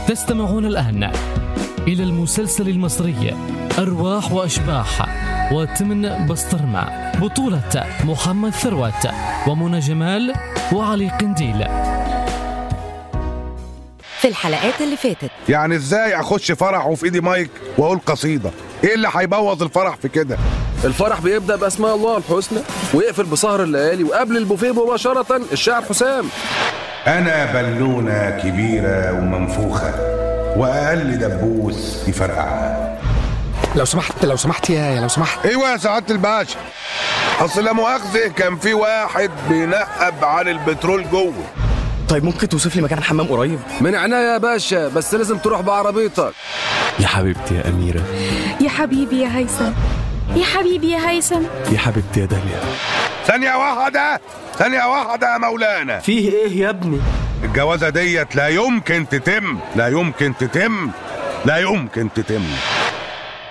تستمعون الآن إلى المسلسل المصري أرواح وأشباح وتمن بسطرمة بطولة محمد ثروت ومنى جمال وعلي قنديل في الحلقات اللي فاتت يعني ازاي اخش فرح وفي ايدي مايك واقول قصيده ايه اللي هيبوظ الفرح في كده الفرح بيبدأ بأسماء الله الحسنى ويقفل بسهر الليالي وقبل البوفيه مباشرة الشاعر حسام انا بالونه كبيره ومنفوخه واقل دبوس يفرقعها لو سمحت لو سمحت يا يا لو سمحت ايوه يا سعاده الباشا اصل لا مؤاخذه كان في واحد بينقب عن البترول جوه طيب ممكن توصف لي مكان الحمام قريب من عناية يا باشا بس لازم تروح بعربيتك يا حبيبتي يا أميرة يا حبيبي يا هيثم يا حبيبي يا هيثم يا حبيبتي يا داليا ثانيه واحده ثانيه واحده يا مولانا فيه إيه يا ابني الجوازه ديت لا يمكن تتم لا يمكن تتم لا يمكن تتم